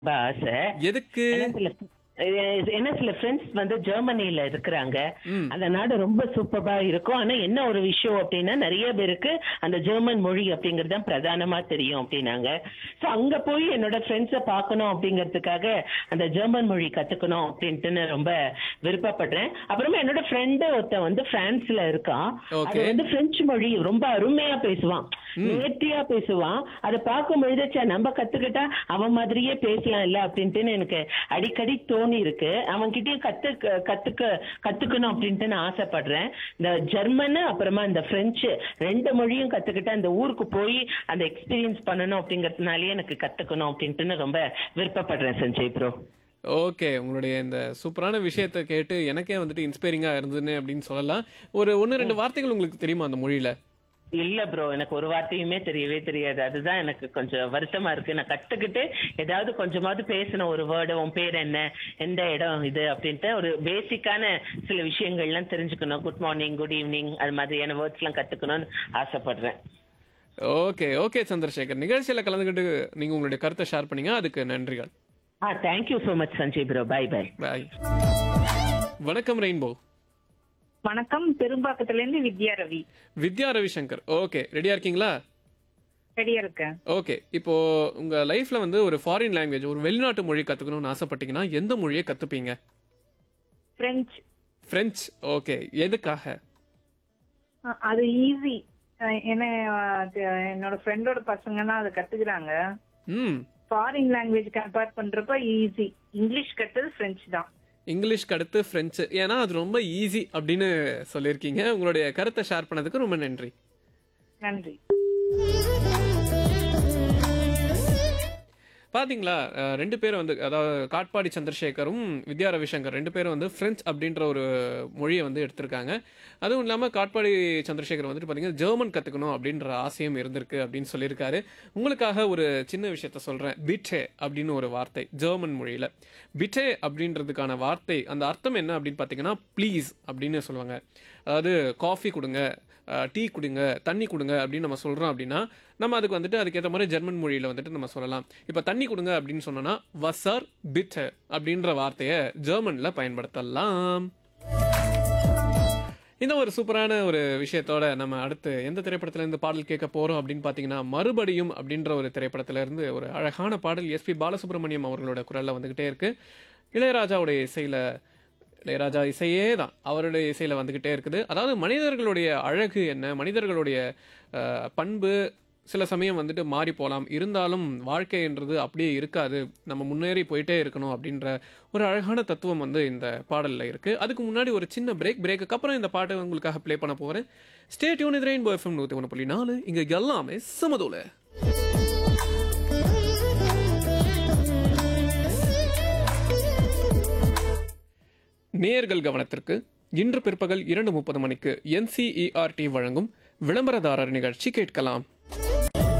ரொம்ப ஆசை எதுக்கு ஏன்னா சில அஹ் ஏன்னா சில ஃப்ரெண்ட்ஸ் வந்து ஜெர்மனில இருக்கிறாங்க ம். அந்த நாடு ரொம்ப சூப்பரா இருக்கும் ஆனா என்ன ஒரு விஷயம் அப்படின்னா நிறைய பேருக்கு அந்த ஜெர்மன் மொழி அப்படிங்கறது தான் பிரதானமா தெரியும் அப்படின்னாங்க சோ அங்க போய் என்னோட ஃப்ரெண்ட்ஸை பார்க்கணும் அப்படிங்கிறதுக்காக அந்த ஜெர்மன் மொழி கத்துக்கணும் அப்படின்ட்டு ரொம்ப விருப்பப்படுறேன் அப்புறமா என்னோட ஃப்ரெண்டு ஒருத்தன் வந்து பிரான்ஸ்ல இருக்கான் அது Okay. வந்து பிரெஞ்சு மொழி ரொம்ப அருமையா பேசுவான் நேர்த்தியா பேசுவான் அதை பார்க்கும் பொழுது ச்சே, நம்ம கத்துக்கிட்டா அவன் மாதிரியே பேசலாம் இல்ல அப்படின்ட்டு எனக்கு அடிக்கடி தோணி இருக்கு அவன் கிட்டயும் கத்துக்க கத்துக்க கத்துக்கணும் அப்படின்ட்டு நான் ஆசைப்படுறேன் இந்த ஜெர்மனு அப்புறமா இந்த பிரெஞ்சு ரெண்டு மொழியும் கத்துக்கிட்டு அந்த ஊருக்கு போய் அந்த எக்ஸ்பீரியன்ஸ் பண்ணணும் அப்படிங்கறதுனாலயே எனக்கு கத்துக்கணும் அப்படின்ட்டு ரொம்ப விருப்பப்படுறேன் சஞ்சய் ப்ரோ ஓகே உங்களுடைய இந்த சூப்பரான விஷயத்தை கேட்டு எனக்கே வந்துட்டு இன்ஸ்பைரிங்கா இருந்ததுன்னு அப்படின்னு சொல்லலாம் ஒரு ஒன்று ரெண்டு வார்த்தைகள் உங்களுக்கு தெரியுமா அந்த மொழியில இல்ல ப்ரோ எனக்கு ஒரு வார்த்தையுமே தெரியவே தெரியாது அதுதான் எனக்கு கொஞ்சம் வருத்தமா இருக்கு நான் கத்துக்கிட்டு ஏதாவது கொஞ்சமாவது பேசின ஒரு வேர்டு உன் பேர் என்ன எந்த இடம் இது அப்படின்ட்டு ஒரு பேசிக்கான சில விஷயங்கள்லாம் தெரிஞ்சுக்கணும் குட் மார்னிங் குட் ஈவினிங் அது மாதிரியான வேர்ட்ஸ் எல்லாம் கத்துக்கணும்னு ஆசைப்படுறேன் ஓகே ஓகே சந்திரசேகர் நிகழ்ச்சியில கலந்துக்கிட்டு நீங்க உங்களுடைய கருத்தை ஷேர் பண்ணீங்க அதுக்கு நன்றிகள் ஆ thank you so much Sanjay bro bye bye bye வணக்கம் ரெயின்போ வணக்கம் பெரும்பாக்கத்துல இருந்து வித்யா ரவி வித்யா ரவிசங்கர் ஓகே ரெடியா இருக்கீங்களா ரெடியா இருக்கேன் ஓகே இப்போ உங்க லைஃப்ல வந்து ஒரு ஃபாரின் லாங்குவேஜ் ஒரு வெளிநாட்டு மொழி கத்துக்கணும்னு ஆசைப்பட்டீங்கன்னா எந்த மொழியை கத்துப்பீங்க பிரெஞ்சு பிரெஞ்சு ஓகே எதுக்காக அஹ் அது ஈஸி ஏன்னா அது என்னோட ஃப்ரெண்டோட பசங்கன்னா அதை கத்துக்கிறாங்க ம் ஃபாரின் லாங்குவேஜ் கம்பேர் பண்றப்ப ஈஸி இங்கிலீஷ் கட்டது பிரெஞ்சு தான் இங்கிலீஷ்க்கு அடுத்து ஃப்ரெஞ்சு ஏன்னா அது ரொம்ப ஈஸி அப்படின்னு சொல்லியிருக்கீங்க உங்களுடைய கருத்தை ஷேர் பண்ணதுக்கு ரொம்ப நன்றி நன்றி பாத்தீங்களா அஹ், ரெண்டு பேரும் வந்து அதாவது காட்பாடி சந்திரசேகரும் வித்யா ரவிசங்கர் ரெண்டு பேரும் வந்து ஃப்ரெஞ்ச் அப்படின்ற ஒரு மொழியை வந்து எடுத்திருக்காங்க அதுவும் இல்லாமல் காட்பாடி சந்திரசேகர் வந்துட்டு பார்த்தீங்கன்னா ஜெர்மன் கற்றுக்கணும் அப்படின்ற ஆசையும் இருந்திருக்கு அப்படின்னு சொல்லியிருக்காரு உங்களுக்காக ஒரு சின்ன விஷயத்த சொல்கிறேன் பிட்டே அப்படின்னு ஒரு வார்த்தை ஜெர்மன் மொழியில் பிட்டே அப்படின்றதுக்கான வார்த்தை அந்த அர்த்தம் என்ன அப்படின்னு பார்த்தீங்கன்னா ப்ளீஸ் அப்படின்னு சொல்லுவாங்க அதாவது காஃபி கொடுங்க டீ கொடுங்க தண்ணி கொடுங்க அப்படின்னு நம்ம சொல்கிறோம் அப்படின்னா நம்ம அதுக்கு வந்துட்டு அதுக்கேற்ற மாதிரி ஜெர்மன் மொழியில் வந்துட்டு நம்ம சொல்லலாம் இப்போ தண்ணி கொடுங்க அப்படின்னு சொன்னோன்னா வசர் பிட் அப்படின்ற வார்த்தையை ஜெர்மனில் பயன்படுத்தலாம் இந்த ஒரு சூப்பரான ஒரு விஷயத்தோட நம்ம அடுத்து எந்த திரைப்படத்துல இருந்து பாடல் கேட்க போறோம் அப்படின்னு பார்த்தீங்கன்னா மறுபடியும் அப்படின்ற ஒரு திரைப்படத்துல இருந்து ஒரு அழகான பாடல் எஸ்பி பாலசுப்ரமணியம் அவர்களோட குரல்ல வந்துகிட்டே இருக்கு இளையராஜாவுடைய இசையில இளையராஜா இசையே தான் அவருடைய இசையில வந்துகிட்டே இருக்குது அதாவது மனிதர்களுடைய அழகு என்ன மனிதர்களுடைய அஹ், பண்பு சில சமயம் வந்துட்டு மாறி போகலாம் இருந்தாலும் வாழ்க்கைன்றது அப்படியே இருக்காது நம்ம முன்னேறி போயிட்டே இருக்கணும் அப்படின்ற ஒரு அழகான தத்துவம் வந்து இந்த பாடலில் இருக்குது அதுக்கு முன்னாடி ஒரு சின்ன பிரேக் பிரேக்கு அப்புறம் இந்த பாட்டை உங்களுக்காக ப்ளே பண்ண போகிறேன் ஸ்டேட் யூனிட் ரெயின்போ எஃப்எம் நூற்றி ஒன்று புள்ளி நாலு இங்கே எல்லாமே சமதூல நேயர்கள் கவனத்திற்கு இன்று பிற்பகல் இரண்டு முப்பது மணிக்கு என்சிஇஆர்டி வழங்கும் விளம்பரதாரர் நிகழ்ச்சி கேட்கலாம்